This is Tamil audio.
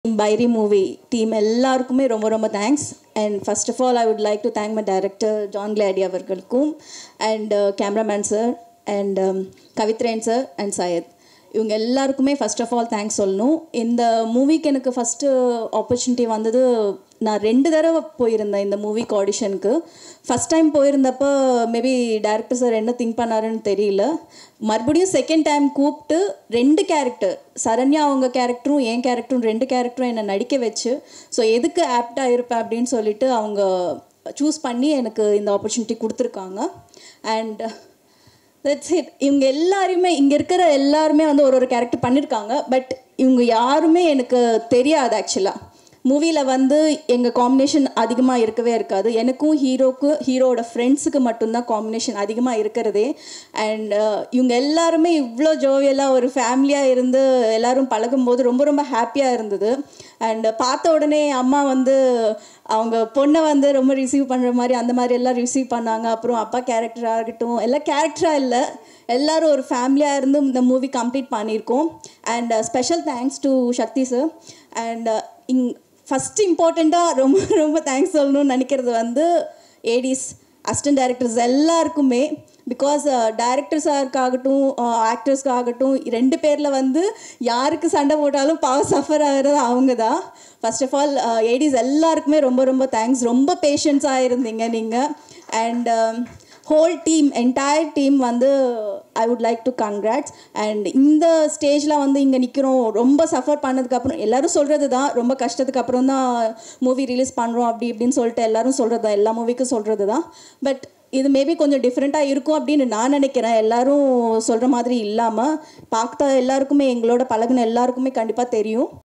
பைரி மூவி டீம் எல்லாருக்குமே ரொம்ப ரொம்ப thanks and first of all I would like to thank my director John Glady அவர்களுக்கும் and cameraman sir and Kavithren sir and Syed இவங்க எல்லாருக்குமே ஃபர்ஸ்ட் ஆஃப் ஆல் தேங்க்ஸ் சொல்லணும் இந்த மூவிக்கு எனக்கு ஃபஸ்ட்டு ஆப்பர்ச்சுனிட்டி வந்தது நான் ரெண்டு தடவை போயிருந்தேன் இந்த மூவிக்கு ஆடிஷனுக்கு ஃபஸ்ட் டைம் போயிருந்தப்போ மேபி டேரக்டர் சார் என்ன திங்க் பண்ணாருன்னு தெரியல மறுபடியும் செகண்ட் டைம் கூப்பிட்டு ரெண்டு கேரக்டர் சரண்யா அவங்க கேரக்டரும் என் கேரக்டரும் ரெண்டு கேரக்டரும் என்னை நடிக்க வச்சு ஸோ எதுக்கு ஆப்டாக இருப்பேன் அப்படின்னு சொல்லிட்டு அவங்க சூஸ் பண்ணி எனக்கு இந்த ஆப்பர்ச்சுனிட்டி கொடுத்துருக்காங்க அண்ட் தட்ஸ் இட் இவங்க எல்லாருமே இங்கே இருக்கிற எல்லாருமே வந்து ஒரு ஒரு கேரக்டர் பண்ணியிருக்காங்க பட் இவங்க யாருமே எனக்கு தெரியாது ஆக்சுவலாக மூவியில் வந்து எங்கள் காம்பினேஷன் அதிகமாக இருக்கவே இருக்காது எனக்கும் ஹீரோக்கு ஹீரோவோட ஃப்ரெண்ட்ஸுக்கு மட்டும்தான் காம்பினேஷன் அதிகமாக இருக்கிறதே அண்ட் இவங்க எல்லாருமே இவ்வளோ ஜோவியலாக ஒரு ஃபேமிலியாக இருந்து எல்லாரும் பழகும்போது ரொம்ப ரொம்ப ஹாப்பியாக இருந்தது அண்ட் பார்த்த உடனே அம்மா வந்து அவங்க பொண்ணை வந்து ரொம்ப ரிசீவ் பண்ணுற மாதிரி அந்த மாதிரி எல்லாம் ரிசீவ் பண்ணாங்க அப்புறம் அப்பா கேரக்டராக இருக்கட்டும் எல்லாம் கேரக்டராக இல்லை எல்லாரும் ஒரு ஃபேமிலியாக இருந்து இந்த மூவி கம்ப்ளீட் பண்ணியிருக்கோம் and special thanks to Sakthi sir and இங் ஃபஸ்ட்டு இம்பார்ட்டண்ட்டாக ரொம்ப ரொம்ப தேங்க்ஸ் சொல்லணும்னு நினைக்கிறது வந்து ஏடிஸ் அசிஸ்டன்ட் டைரக்டர்ஸ் எல்லாருக்குமே பிகாஸ் டேரக்டர்ஸாருக்காகட்டும் ஆக்டர்ஸ்க்காகட்டும் ரெண்டு பேரில் வந்து யாருக்கு சண்டை போட்டாலும் பாவ சஃபர் ஆகிறது அவங்க தான் ஃபர்ஸ்ட் ஆஃப் ஆல் ஏடிஸ் எல்லாருக்குமே ரொம்ப ரொம்ப தேங்க்ஸ் ரொம்ப பேஷன்ஸாக இருந்தீங்க நீங்கள் and whole team entire team வந்து I would like to congrats and இந்த ஸ்டேஜில் வந்து இங்கே நிற்கிறோம் ரொம்ப சஃபர் பண்ணதுக்கப்புறம் எல்லாரும் சொல்கிறது தான் ரொம்ப கஷ்டத்துக்கு அப்புறம் தான் மூவி ரிலீஸ் பண்ணுறோம் அப்படி இப்படின்னு சொல்லிட்டு எல்லாரும் சொல்கிறது தான் எல்லா மூவிக்கும் சொல்கிறது தான் பட் இது மேபி கொஞ்சம் டிஃப்ரெண்ட்டாக இருக்கும் அப்படின்னு நான் நினைக்கிறேன் எல்லாரும் சொல்கிற மாதிரி இல்லாமல் பார்த்த எல்லாருக்குமே எங்களோட பழகுன எல்லாருக்குமே கண்டிப்பாக தெரியும்